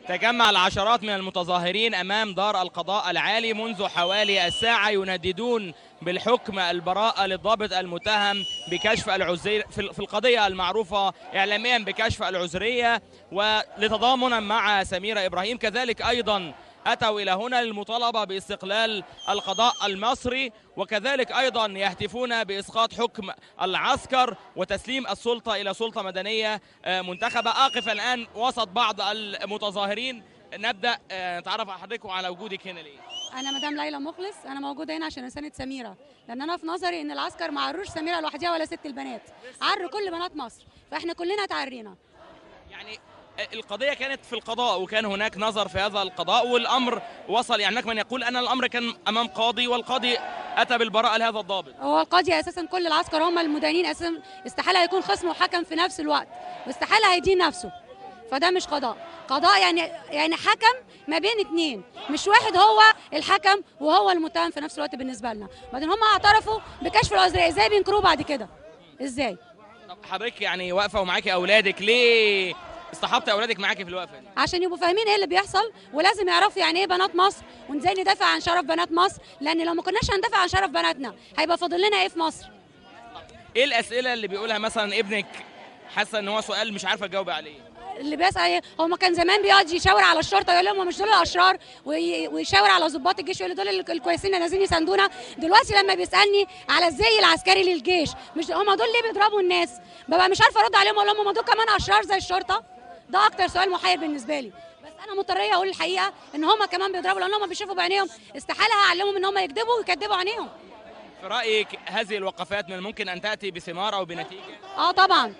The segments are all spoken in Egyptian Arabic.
تجمع العشرات من المتظاهرين امام دار القضاء العالي منذ حوالي الساعه ينددون بالحكم البراءه للضابط المتهم بكشف العذريه في في القضيه المعروفه اعلاميا بكشف العذريه ولتضامنا مع سميره ابراهيم كذلك ايضا اتوا الى هنا للمطالبه باستقلال القضاء المصري وكذلك ايضا يهتفون باسقاط حكم العسكر وتسليم السلطه الى سلطه مدنيه آه، منتخبه اقف الان وسط بعض المتظاهرين نبدا آه، نتعرف على حضرتك وعلى وجودك هنا ليه انا مدام ليلى مخلص انا موجوده هنا عشان اساند سميره لان انا في نظري ان العسكر ما عروش سميره لوحدها ولا ست البنات عروا كل بنات مصر فاحنا كلنا اتعرينا يعني القضية كانت في القضاء وكان هناك نظر في هذا القضاء والأمر وصل يعني هناك من يقول أن الأمر كان أمام قاضي والقاضي أتى بالبراءة لهذا الضابط هو القاضي اساسا كل العسكر هم المدانين اساسا استحاله يكون خصم وحكم في نفس الوقت واستحاله هيدين نفسه فده مش قضاء قضاء يعني يعني حكم ما بين اتنين مش واحد هو الحكم وهو المتهم في نفس الوقت بالنسبه لنا بعدين هم اعترفوا بكشف العذريه ازاي بينكروه بعد كده ازاي طب حضرتك يعني واقفة ومعاكي أولادك ليه اصطحبت أولادك معاكي في الوقفة دي؟ عشان يبقوا فاهمين ايه اللي بيحصل ولازم يعرفوا يعني ايه بنات مصر وازاي ندافع عن شرف بنات مصر لان لو ما كناش هندافع عن شرف بناتنا هيبقى فاضل لنا ايه في مصر إيه الأسئلة اللي بيقولها مثلا ابنك حاسة إن هو سؤال مش عارفة تجاوب عليه؟ اللي بيسأل ايه هو ما كان زمان بيقعد يشاور على الشرطه يقول لهم هم مش دول الاشرار وي- ويشاور على ضباط الجيش يقول دول ال- الكويسين اللي نازلين يساندونا دلوقتي لما بيسالني على الزي العسكري للجيش مش هم دول ليه بيضربوا الناس ببقى مش عارفه ارد عليهم اقول لهم هم دول كمان اشرار زي الشرطه ده اكتر سؤال محير بالنسبه لي بس انا مضطريه اقول الحقيقه ان هم كمان بيضربوا لان هم بيشوفوا بعينيهم استحاله هعلمهم ان هم يكذبوا ويكذبوا عينيهم في رأيك هذه الوقفات من الممكن أن تأتي بثمار أو بنتيجة؟ اه طبعا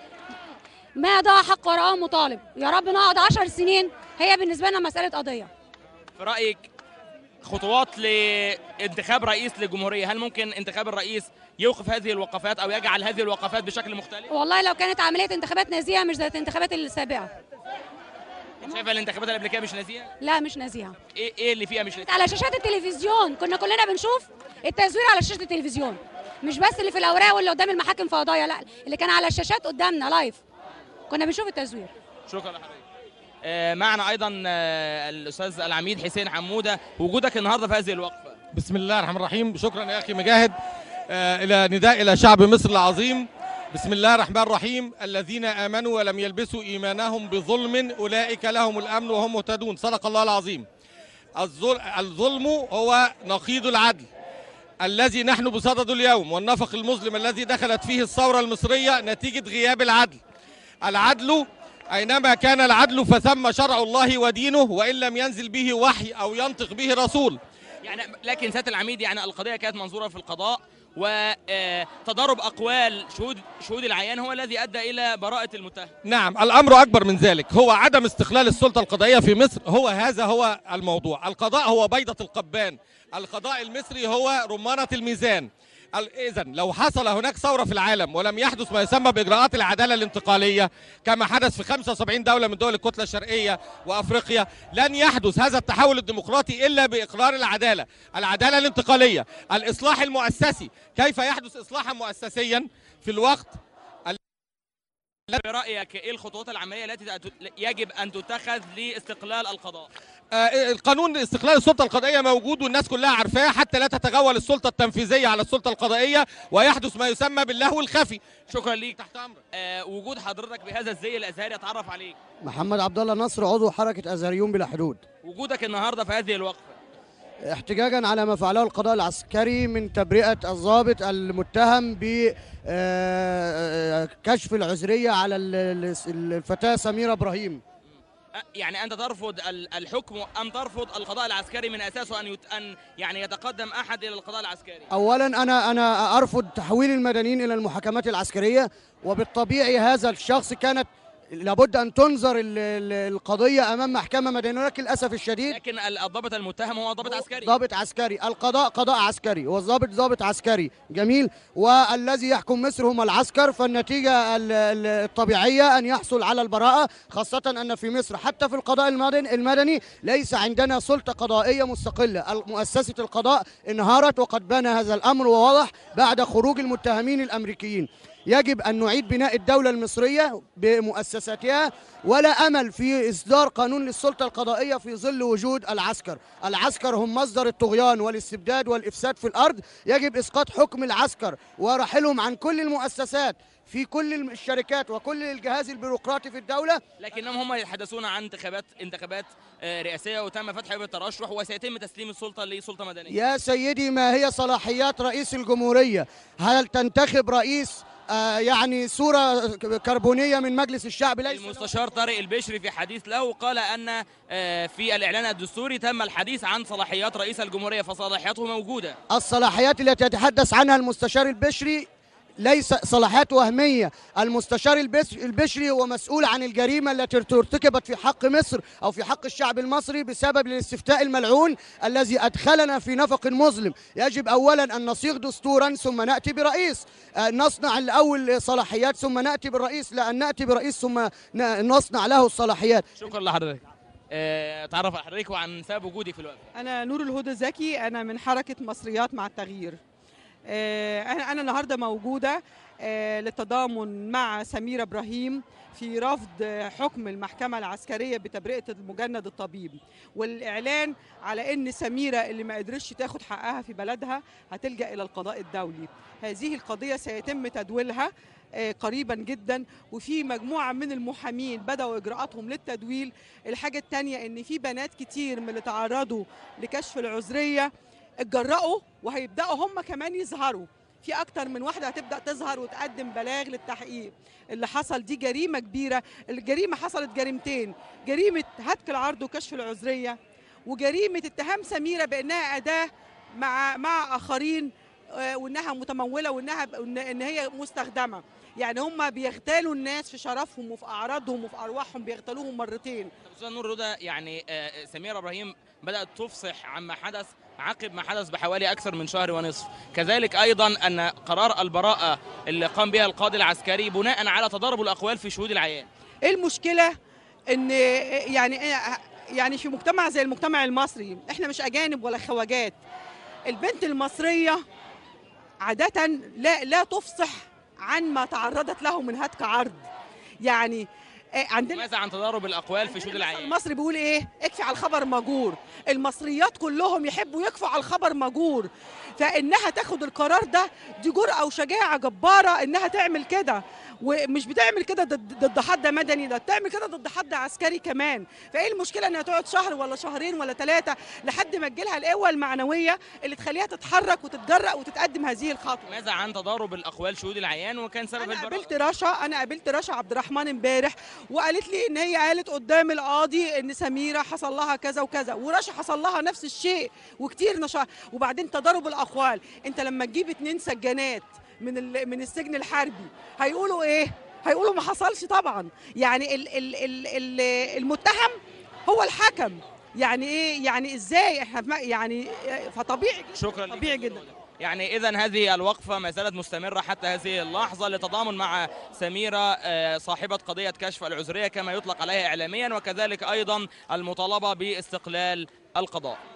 ما ضاع حق وراءه مطالب يا رب نقعد 10 سنين هي بالنسبه لنا مساله قضيه في رأيك خطوات لانتخاب رئيس للجمهورية هل ممكن انتخاب الرئيس يوقف هذه الوقفات أو يجعل هذه الوقفات بشكل مختلف؟ والله لو كانت عمليه انتخابات نزيهه مش زي الانتخابات السابقه انت شايفه الانتخابات اللي قبل كده مش نزيهه؟ لا مش نزيهه ايه ايه اللي فيها مش نزيهه؟ على شاشات التلفزيون كنا كلنا بنشوف التزوير على شاشه التلفزيون مش بس اللي في الاوراق واللي قدام المحاكم في قضايا لا اللي كان على الشاشات قدامنا لايف كنا بنشوف التزوير شكرا لحضرتك. آه معنا ايضا آه الاستاذ العميد حسين حموده وجودك النهارده في هذه الوقفه. بسم الله الرحمن الرحيم شكرا يا اخي مجاهد آه الى نداء الى شعب مصر العظيم بسم الله الرحمن الرحيم الذين امنوا ولم يلبسوا ايمانهم بظلم اولئك لهم الامن وهم مهتدون صدق الله العظيم الظل- الظلم هو نقيض العدل الذي نحن بصدده اليوم والنفق المظلم الذي دخلت فيه الثوره المصريه نتيجه غياب العدل العدل اينما كان العدل فثم شرع الله ودينه وان لم ينزل به وحي او ينطق به رسول يعني لكن سياده العميد يعني القضيه كانت منظوره في القضاء وتضارب اقوال شهود شهود العيان هو الذي ادى الى براءه المتهم. نعم الامر اكبر من ذلك هو عدم استقلال السلطه القضائيه في مصر هو هذا هو الموضوع القضاء هو بيضه القبان القضاء المصري هو رمانه الميزان اذا لو حصل هناك ثوره في العالم ولم يحدث ما يسمى باجراءات العداله الانتقاليه كما حدث في 75 دوله من دول الكتله الشرقيه وافريقيا لن يحدث هذا التحول الديمقراطي الا باقرار العداله العداله الانتقاليه الاصلاح المؤسسي كيف يحدث اصلاحا مؤسسيا في الوقت برايك ايه الخطوات العمليه التي تأت- يجب ان تتخذ لاستقلال القضاء؟ آه، القانون استقلال السلطه القضائيه موجود والناس كلها عارفاه حتى لا تتغول السلطه التنفيذيه على السلطه القضائيه ويحدث ما يسمى باللهو الخفي شكرا ليك تحت امرك آه وجود حضرتك بهذا الزي الازهري اتعرف عليك. محمد عبد الله نصر عضو حركة أزهريون بلا حدود وجودك النهارده في هذه الوقفه. احتجاجا على ما فعله القضاء العسكري من تبرئة الضابط المتهم بكشف العذرية على ال- ال- الفتاة سميرة إبراهيم أه، يعني انت ترفض ال- الحكم ام ترفض القضاء العسكري من اساسه ان يت... ان يعني يتقدم احد الى القضاء العسكري أولا أنا أنا أرفض تحويل المدنيين إلى المحاكمات العسكرية وبالطبيعي هذا الشخص كانت لابد أن تنظر ال- ال- القضية أمام محكمة مدنية ولكن للأسف الشديد لكن ال- الضابط المتهم هو ضابط عسكري ضابط عسكري القضاء قضاء عسكري والضابط ضابط عسكري جميل والذي يحكم مصر هم العسكر فالنتيجة ال- ال- الطبيعية أن يحصل على البراءة خاصة أن في مصر حتى في القضاء المدني, المدني ليس عندنا سلطة قضائية مستقلة مؤسسة القضاء انهارت وقد بان هذا الأمر ووضح بعد خروج المتهمين الأمريكيين يجب أن نعيد بناء الدولة المصرية بمؤسساتها ولا أمل في إصدار قانون للسلطة القضائية في ظل وجود العسكر العسكر هم مصدر الطغيان والاستبداد والإفساد في الأرض يجب إسقاط حكم العسكر ورحلهم عن كل المؤسسات في كل الشركات وكل الجهاز البيروقراطي في الدولة لكنهم هم يتحدثون عن انتخابات انتخابات آه، رئاسيه وتم فتح باب الترشح وسيتم تسليم السلطه لسلطه مدنيه يا سيدي ما هي صلاحيات رئيس الجمهورية هل تنتخب رئيس آه يعني صورة كربونية من مجلس الشعب ليس له- المستشار طارق البشري في حديث له قال ان آه، في الاعلان الدستوري تم الحديث عن صلاحيات رئيس الجمهوريه فصلاحياته موجوده الصلاحيات التي يتحدث عنها المستشار البشري ليس صلاحيات وهمية المستشار البش- البشري هو مسؤول عن الجريمة التي ارتكبت في حق مصر أو في حق الشعب المصري بسبب الاستفتاء الملعون الذي أدخلنا في نفق مظلم يجب أولا أن نصيغ دستورا ثم نأتي برئيس آه، نصنع الأول صلاحيات ثم نأتي بالرئيس لا أن نأتي برئيس ثم ن- نصنع له الصلاحيات شكرا لحضرتك آه، تعرف على حضرتك وعن سبب وجودك في الوقت أنا نور الهدى زكي أنا من حركة مصريات مع التغيير آه، أنا أنا النهاردة موجودة آه، للتضامن مع سميرة إبراهيم في رفض آه، حكم المحكمة العسكرية بتبرئة المجند الطبيب والإعلان على أن سميرة اللي ما قدرتش تاخد حقها في بلدها هتلجأ إلى القضاء الدولي هذه القضية سيتم تدويلها آه، قريبا جدا وفي مجموعة من المحامين بدأوا إجراءاتهم للتدويل الحاجة التانية إن في بنات كتير من اللي تعرضوا لكشف العذرية اتجرأوا وهيبدأوا هم كمان يظهروا في أكتر من واحدة هتبدأ تظهر وتقدم بلاغ للتحقيق اللي حصل دي جريمة كبيرة الجريمة حصلت جريمتين جريمة هتك العرض وكشف العذرية وجريمة اتهام سميرة بأنها أداة مع مع آخرين آه، وانها متموله وانها وإن- ان هي مستخدمه يعني هم بيغتالوا الناس في شرفهم وفي اعراضهم وفي ارواحهم بيغتالوهم مرتين طب استاذ نور رضا يعني آه، سميره ابراهيم بدات تفصح عما حدث عقب ما حدث بحوالي اكثر من شهر ونصف كذلك ايضا ان قرار البراءه اللي قام بها القاضي العسكري بناء على تضارب الاقوال في شهود العيان ايه المشكله ان يعني يعني في مجتمع زي المجتمع المصري احنا مش اجانب ولا خواجات البنت المصريه عاده لا لا تفصح عن ما تعرضت له من هتك عرض يعني آه، عندنا ماذا عن تضارب الاقوال في شهود العيان المصري بيقول ايه اكفي على الخبر مجور المصريات كلهم يحبوا يكفوا على الخبر مجور فانها تاخد القرار ده دي جرأة وشجاعة جبارة انها تعمل كده ومش بتعمل كده ضد ضد حد مدني ده بتعمل كده ضد حد عسكري كمان فايه المشكله انها تقعد شهر ولا شهرين ولا ثلاثه لحد ما تجيلها القوه المعنويه اللي تخليها تتحرك وتتجرأ وتتقدم هذه الخطوه ماذا عن تضارب الاقوال شهود العيان وكان سبب انا البراءه قابلت رشا انا قابلت رشا عبد الرحمن امبارح وقالت لي ان هي قالت قدام القاضي ان سميره حصل لها كذا وكذا ورشا حصل لها نفس الشيء وكتير نشا وبعدين تضارب الاقوال انت لما تجيب اتنين سجانات من ال- من السجن الحربي هيقولوا ايه هيقولوا ما حصلش طبعا يعني ال ال ال ال المتهم هو الحكم يعني ايه يعني ازاي احنا ما- يعني فطبيعي جدا شكرا لك طبيعي أستاذ جدا نور رضا. يعني اذا هذه الوقفه ما زالت مستمره حتى هذه اللحظه لتضامن مع سميره آه، صاحبه قضيه كشف العذريه كما يطلق عليها اعلاميا وكذلك ايضا المطالبه باستقلال القضاء